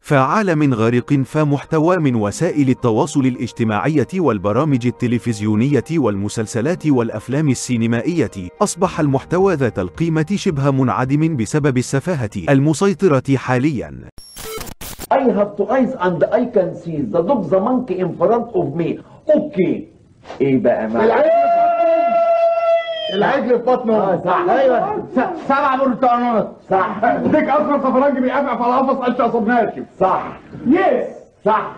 فعالم غارق فمحتوى من وسائل التواصل الاجتماعية والبرامج التلفزيونية والمسلسلات والأفلام السينمائية أصبح المحتوى ذات القيمة شبه منعدم بسبب السفاهة المسيطرة حالياً I have two eyes and I can see the dog the monkey in front of me. Okay. ايه بقى معاك؟ العجل في بطنه اه صح ايوه س- سبع برتقانات صح ديك اصفر صفرانجي بيقفع في القفص انت قصب ناشف صح يس صح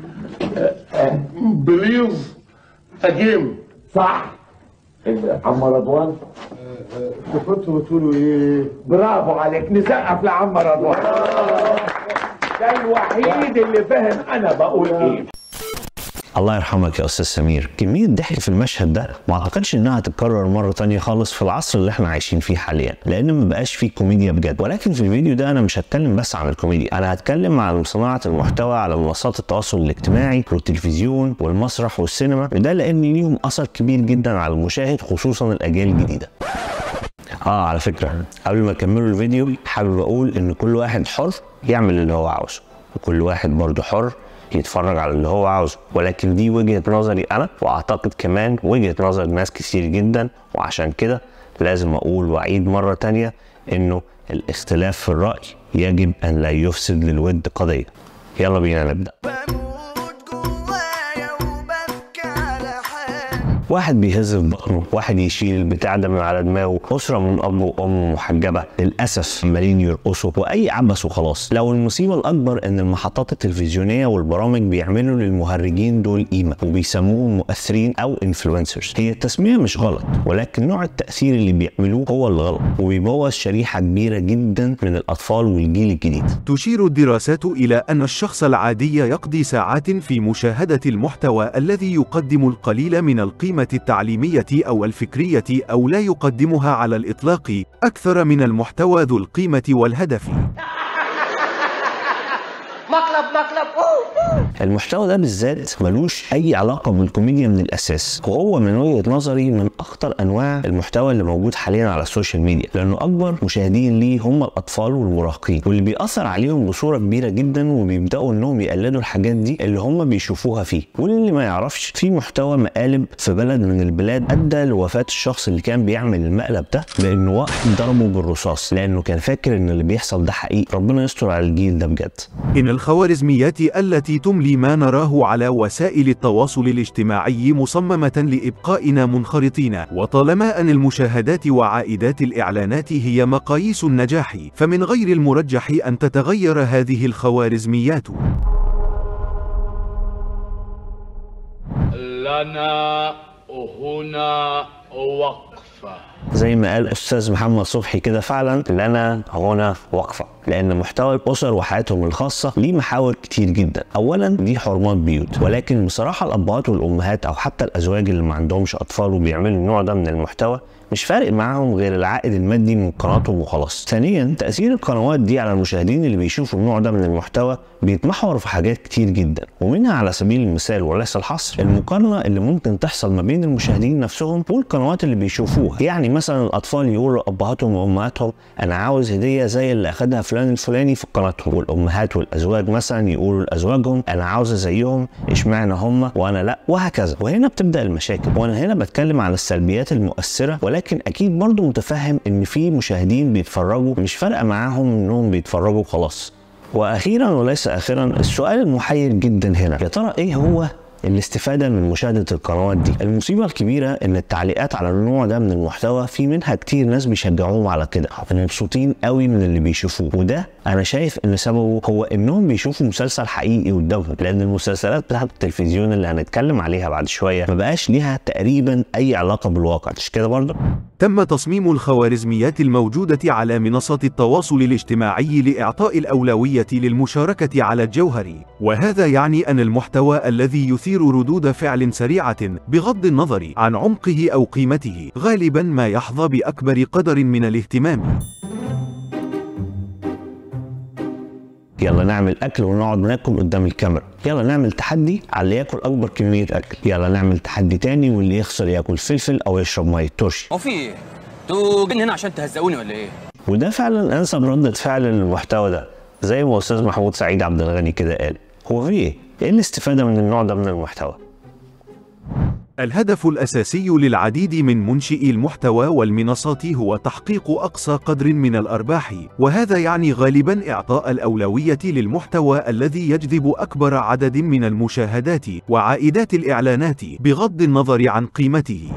بليز اجيم صح عم رضوان كنتوا بتقولوا ايه برافو عليك نسقف لعم رضوان ده الوحيد اللي فاهم انا بقول ايه الله يرحمك يا استاذ سمير كميه ضحك في المشهد ده ما اعتقدش انها هتتكرر مره تانية خالص في العصر اللي احنا عايشين فيه حاليا لان ما بقاش فيه كوميديا بجد ولكن في الفيديو ده انا مش هتكلم بس عن الكوميديا انا هتكلم عن صناعه المحتوى على منصات التواصل الاجتماعي والتلفزيون والمسرح والسينما وده لان ليهم اثر كبير جدا على المشاهد خصوصا الاجيال الجديده اه على فكره قبل ما اكملوا الفيديو حابب اقول ان كل واحد حر يعمل اللي هو عاوزه وكل واحد برضه حر يتفرج على اللي هو عاوزه ولكن دي وجهة نظري انا واعتقد كمان وجهة نظر ناس كتير جدا وعشان كده لازم اقول واعيد مرة تانية انه الاختلاف في الرأي يجب ان لا يفسد للود قضية يلا بينا نبدأ بموت جوايا وببكي على حالي واحد بيهز في بطنه واحد يشيل البتاع ده من على دماغه أسرة من أب وأم محجبة للأسف عمالين يرقصوا وأي عبث وخلاص لو المصيبة الأكبر إن المحطات التلفزيونية والبرامج بيعملوا للمهرجين دول قيمة وبيسموهم مؤثرين أو انفلونسرز هي التسمية مش غلط ولكن نوع التأثير اللي بيعملوه هو اللي غلط وبيبوظ شريحة كبيرة جدا من الأطفال والجيل الجديد تشير الدراسات إلى أن الشخص العادي يقضي ساعات في مشاهدة المحتوى الذي يقدم القليل من القيمة التعليمية أو الفكرية أو لا يقدمها على الإطلاق أكثر من المحتوى ذو القيمة والهدف. مقلب مقلب أوه. المحتوى ده بالذات ملوش اي علاقه بالكوميديا من الاساس وهو من وجهه نظري من اخطر انواع المحتوى اللي موجود حاليا على السوشيال ميديا لانه اكبر مشاهدين ليه هم الاطفال والمراهقين واللي بيأثر عليهم بصوره كبيره جدا وبيبداوا انهم يقلدوا الحاجات دي اللي هم بيشوفوها فيه واللي ما يعرفش في محتوى مقالب في بلد من البلاد ادى لوفاه الشخص اللي كان بيعمل المقلب ده لانه واحد ضربه بالرصاص لانه كان فاكر ان اللي بيحصل ده حقيقي ربنا يستر على الجيل ده بجد إن الخوارزميات التي تملي ما نراه على وسائل التواصل الاجتماعي مصممة لإبقائنا منخرطين، وطالما أن المشاهدات وعائدات الإعلانات هي مقاييس النجاح، فمن غير المرجح أن تتغير هذه الخوارزميات. لنا هنا وقفة زي ما قال استاذ محمد صبحي كده فعلا لنا هنا وقفه لان محتوى الاسر وحياتهم الخاصه ليه محاور كتير جدا اولا دي حرمات بيوت ولكن بصراحه الابهات والامهات او حتى الازواج اللي ما عندهمش اطفال وبيعملوا النوع ده من المحتوى مش فارق معاهم غير العائد المادي من قناتهم وخلاص ثانيا تاثير القنوات دي على المشاهدين اللي بيشوفوا النوع ده من المحتوى بيتمحور في حاجات كتير جدا ومنها على سبيل المثال وليس الحصر المقارنه اللي ممكن تحصل ما بين المشاهدين نفسهم والقنوات اللي بيشوفوها يعني مثلا الاطفال يقولوا لابهاتهم وامهاتهم انا عاوز هديه زي اللي اخدها فلان الفلاني في قناتهم والامهات والازواج مثلا يقولوا لازواجهم انا عاوزه زيهم اشمعنى هم وانا لا وهكذا وهنا بتبدا المشاكل وانا هنا بتكلم عن السلبيات المؤثره ولكن اكيد برضو متفهم ان في مشاهدين بيتفرجوا مش فارقه معاهم انهم بيتفرجوا خلاص واخيرا وليس اخرا السؤال المحير جدا هنا يا ترى ايه هو الاستفادة من مشاهدة القنوات دي المصيبة الكبيرة ان التعليقات على النوع ده من المحتوى في منها كتير ناس بيشجعوهم على كده مبسوطين قوي من اللي بيشوفوه وده انا شايف ان سببه هو انهم بيشوفوا مسلسل حقيقي قدامهم لان المسلسلات بتاعت التلفزيون اللي هنتكلم عليها بعد شوية ما بقاش ليها تقريبا اي علاقة بالواقع مش كده برضه تم تصميم الخوارزميات الموجودة على منصات التواصل الاجتماعي لإعطاء الأولوية للمشاركة على الجوهر، وهذا يعني أن المحتوى الذي يثير ردود فعل سريعة بغض النظر عن عمقه أو قيمته، غالبا ما يحظى بأكبر قدر من الاهتمام. يلا نعمل اكل ونقعد ناكل قدام الكاميرا يلا نعمل تحدي على اللي ياكل اكبر كميه اكل يلا نعمل تحدي تاني واللي يخسر ياكل فلفل او يشرب ميه ترشي هو في ايه؟ انتوا جايين هنا عشان تهزقوني ولا ايه؟ وده فعلا انسب ردة فعل للمحتوى ده زي ما استاذ محمود سعيد عبد الغني كده قال هو في ايه ايه الاستفاده من النوع ده من المحتوى الهدف الأساسي للعديد من منشئي المحتوى والمنصات هو تحقيق أقصى قدر من الأرباح، وهذا يعني غالبا إعطاء الأولوية للمحتوى الذي يجذب أكبر عدد من المشاهدات وعائدات الإعلانات بغض النظر عن قيمته.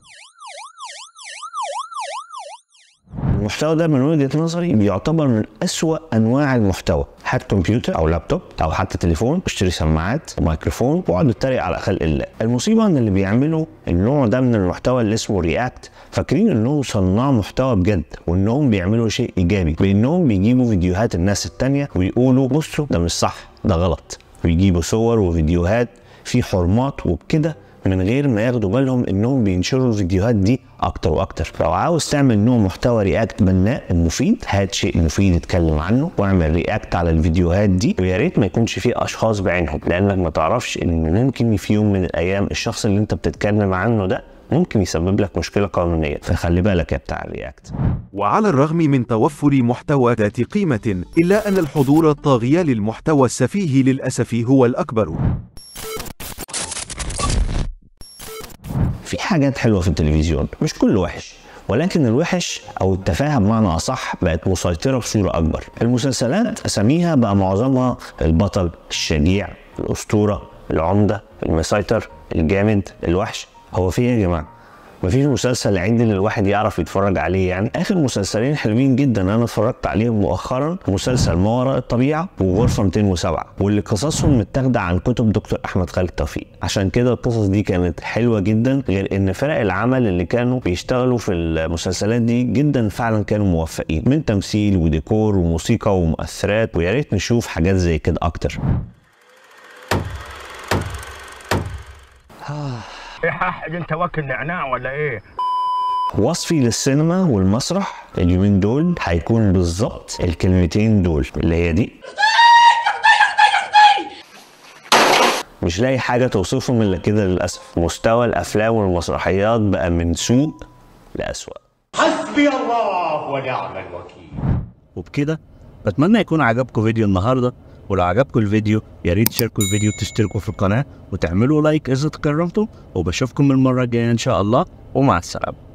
المحتوى ده من وجهة نظري بيعتبر من أسوأ أنواع المحتوى هات كمبيوتر أو لابتوب أو حتى تليفون اشتري سماعات وميكروفون واقعد اتريق على خلق الله المصيبة إن اللي بيعملوا النوع ده من المحتوى اللي اسمه رياكت فاكرين إنهم صناع محتوى بجد وإنهم بيعملوا شيء إيجابي بإنهم بيجيبوا فيديوهات الناس التانية ويقولوا بصوا ده مش صح ده غلط ويجيبوا صور وفيديوهات في حرمات وبكده من غير ما ياخدوا بالهم انهم بينشروا الفيديوهات دي اكتر واكتر لو عاوز تعمل نوع محتوى رياكت بناء مفيد هات شيء مفيد اتكلم عنه واعمل رياكت على الفيديوهات دي ويا ريت ما يكونش فيه اشخاص بعينهم لانك ما تعرفش ان ممكن في يوم من الايام الشخص اللي انت بتتكلم عنه ده ممكن يسبب لك مشكله قانونيه فخلي بالك يا بتاع الرياكت وعلى الرغم من توفر محتوى ذات قيمة، إلا أن الحضور الطاغي للمحتوى السفيه للأسف هو الأكبر. في حاجات حلوه في التلفزيون مش كله وحش ولكن الوحش او التفاهه بمعنى اصح بقت مسيطره بصوره اكبر المسلسلات اساميها بقى معظمها البطل الشجيع الاسطوره العمده المسيطر الجامد الوحش هو في ايه يا جماعه مفيش مسلسل عدل الواحد يعرف يتفرج عليه يعني اخر مسلسلين حلوين جدا انا اتفرجت عليهم مؤخرا مسلسل ما وراء الطبيعه وغرفه 207 واللي قصصهم متاخده عن كتب دكتور احمد خالد توفيق عشان كده القصص دي كانت حلوه جدا غير ان فرق العمل اللي كانوا بيشتغلوا في المسلسلات دي جدا فعلا كانوا موفقين من تمثيل وديكور وموسيقى ومؤثرات ويا ريت نشوف حاجات زي كده اكتر ايه حق انت واكل نعناع ولا ايه وصفي للسينما والمسرح اليومين دول هيكون بالظبط الكلمتين دول اللي هي دي مش لاقي حاجة توصفهم إلا كده للأسف مستوى الأفلام والمسرحيات بقى من سوء لأسوأ حسبي الله ونعم الوكيل وبكده بتمنى يكون عجبكم فيديو النهارده ولو عجبكم الفيديو يا ريت تشاركوا الفيديو وتشتركوا في القناه وتعملوا لايك اذا تكرمتم وبشوفكم المره الجايه ان شاء الله ومع السلامه